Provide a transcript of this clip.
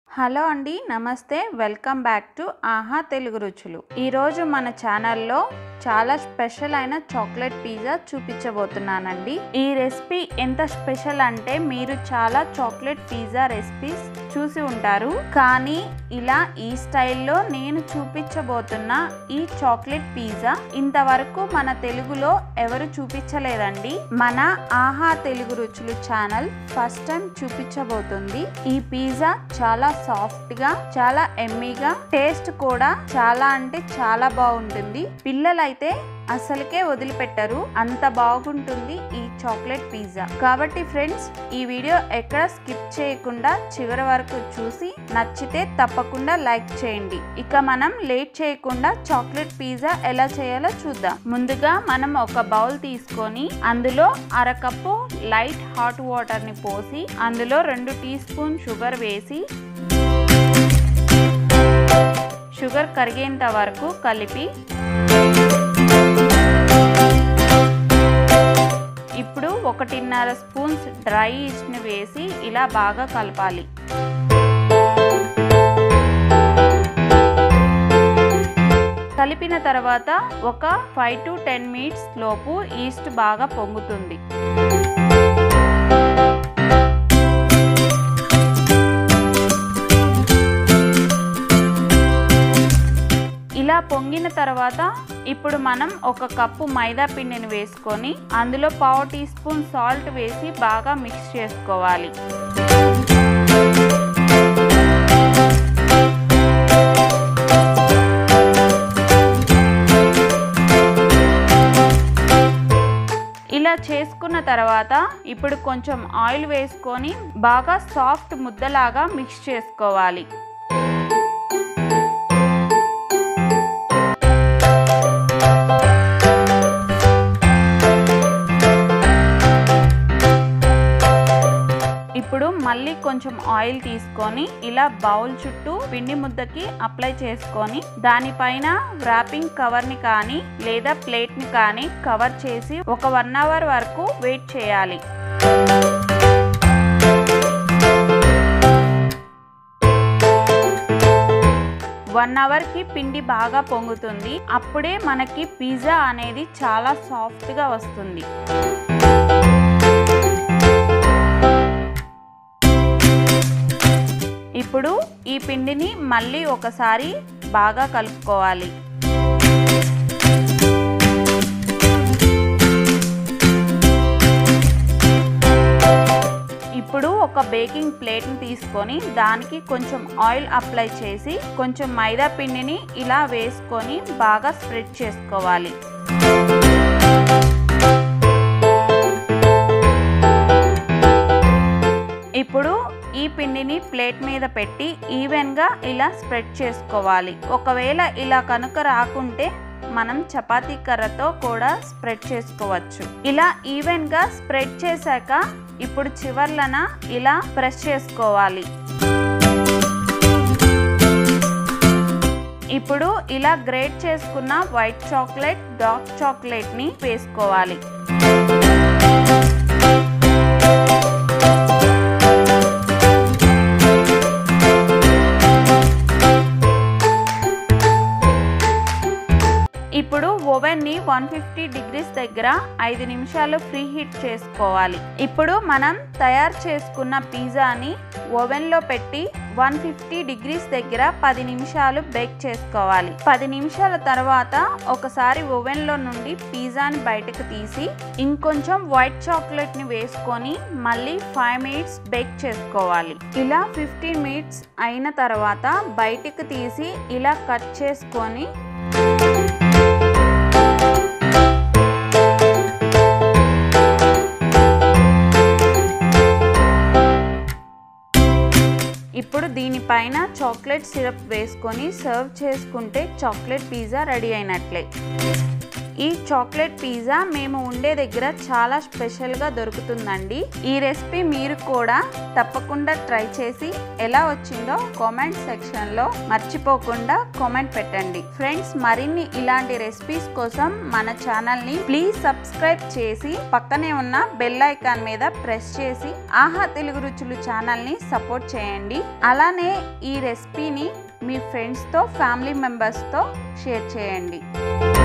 hello అండి నమస్తే welcome back to ఆహా తెలుగు రుచులు ఈరోజు మన ఛానల్లో చాలా స్పెషల్ అయిన చాక్లెట్ పిజ్జా చూపించబోతున్నానండి ఈ రెసిపీ ఎంత స్పెషల్ అంటే మీరు చాలా చాక్లెట్ పిజ్జా రెసిపీస్ చూసి ఉంటారు కానీ ఇలా ఈ స్టైల్లో నేను చూపించబోతున్న ఈ చాక్లెట్ పిజ్జా ఇంతవరకు మన తెలుగులో ఎవరు చూపించలేదండి మన ఆహా తెలుగు రుచులు ఛానల్ ఫస్ట్ టైం చూపించబోతుంది ఈ పిజ్జా చాలా సాఫ్ట్ గా చాలా ఎమ్మీగా టేస్ట్ కూడా చాలా అంటే చాలా బాగుంటుంది పిల్లలైతే అసలుకే వదిలిపెట్టరు అంత బాగుంటుంది ఈ చాక్లెట్ పిజ్జా కాబట్టి ఫ్రెండ్స్ ఈ వీడియో ఎక్కడ స్కిప్ చేయకుండా చివరి వరకు చూసి నచ్చితే తప్పకుండా లైక్ చేయండి ఇక మనం లేట్ చేయకుండా చాక్లెట్ పిజ్జా ఎలా చేయాలో చూద్దాం ముందుగా మనం ఒక బౌల్ తీసుకొని అందులో అరకప్పు లైట్ హాట్ వాటర్ ని పోసి అందులో రెండు టీ స్పూన్ షుగర్ వేసి షుగర్ కరిగేంత వరకు కలిపి ఇప్పుడు ఒకటిన్నర స్పూన్స్ డ్రై ఈస్ట్ని వేసి ఇలా బాగా కలపాలి కలిపిన తర్వాత ఒక ఫైవ్ టు టెన్ మినిట్స్ లోపు ఈస్ట్ బాగా పొంగుతుంది ఇలా పొంగిన తర్వాత ఇప్పుడు మనం ఒక కప్పు మైదా పిండిని వేసుకొని అందులో పావు టీ స్పూన్ సాల్ట్ వేసి బాగా మిక్స్ చేసుకోవాలి ఇలా చేసుకున్న తర్వాత ఇప్పుడు కొంచెం ఆయిల్ వేసుకొని బాగా సాఫ్ట్ ముద్దలాగా మిక్స్ చేసుకోవాలి ఇప్పుడు మళ్ళీ కొంచెం ఆయిల్ తీసుకొని ఇలా బౌల్ చుట్టూ పిండి ముద్దకి అప్లై చేసుకొని దానిపైన వ్రాపింగ్ కవర్ని కానీ లేదా ప్లేట్ని కానీ కవర్ చేసి ఒక వన్ అవర్ వరకు వెయిట్ చేయాలి వన్ అవర్కి పిండి బాగా పొంగుతుంది అప్పుడే మనకి పిజ్జా అనేది చాలా సాఫ్ట్గా వస్తుంది ఇప్పుడు ఈ పిండిని మళ్ళీ ఒకసారి బాగా కలుపుకోవాలి ఇప్పుడు ఒక బేకింగ్ ప్లేట్ని తీసుకొని దానికి కొంచెం ఆయిల్ అప్లై చేసి కొంచెం మైదా పిండిని ఇలా వేసుకొని బాగా స్ప్రెడ్ చేసుకోవాలి ఇప్పుడు ఈ పిండిని ప్లేట్ మీద పెట్టి ఈవెన్గా ఇలా స్ప్రెడ్ చేసుకోవాలి ఒకవేళ ఇలా కనుక రాకుంటే మనం చపాతీ కర్రతో కూడా స్ప్రెడ్ చేసుకోవచ్చు ఇలా ఈవెన్గా స్ప్రెడ్ చేశాక ఇప్పుడు చివర్లన ఇలా ప్రెస్ చేసుకోవాలి ఇప్పుడు ఇలా గ్రేట్ చేసుకున్న వైట్ చాక్లెట్ డార్క్ చాక్లెట్ని వేసుకోవాలి ఇప్పుడు ఓవెన్ ని వన్ ఫిఫ్టీ డిగ్రీస్ దగ్గర ఐదు నిమిషాలు ప్రీ హీట్ చేసుకోవాలి ఇప్పుడు మనం తయారు చేసుకున్న పిజ్జాని ఓవెన్ లో పెట్టి వన్ ఫిఫ్టీ డిగ్రీస్ దగ్గర పది నిమిషాలు బేక్ చేసుకోవాలి పది నిమిషాల తర్వాత ఒకసారి ఓవెన్ లో నుండి పిజ్జాని బయటకు తీసి ఇంకొంచెం వైట్ చాక్లెట్ ని వేసుకొని మళ్ళీ ఫైవ్ మినిట్స్ బేక్ చేసుకోవాలి ఇలా ఫిఫ్టీన్ మినిట్స్ అయిన తర్వాత బయటకు తీసి ఇలా కట్ చేసుకొని ఇప్పుడు దీనిపైన చాక్లెట్ సిరప్ వేసుకొని సర్వ్ చేసుకుంటే చాక్లెట్ పిజ్జా రెడీ అయినట్లే ఈ చాక్లెట్ పిజ్జా మేము ఉండే దగ్గర చాలా స్పెషల్గా దొరుకుతుందండి ఈ రెసిపీ మీరు కూడా తప్పకుండా ట్రై చేసి ఎలా వచ్చిందో కామెంట్ సెక్షన్లో మర్చిపోకుండా కామెంట్ పెట్టండి ఫ్రెండ్స్ మరిన్ని ఇలాంటి రెసిపీస్ కోసం మన ఛానల్ని ప్లీజ్ సబ్స్క్రైబ్ చేసి పక్కనే ఉన్న బెల్ ఐకాన్ మీద ప్రెస్ చేసి ఆహా తెలుగు రుచులు ఛానల్ని సపోర్ట్ చేయండి అలానే ఈ రెసిపీని మీ ఫ్రెండ్స్తో ఫ్యామిలీ మెంబర్స్తో షేర్ చేయండి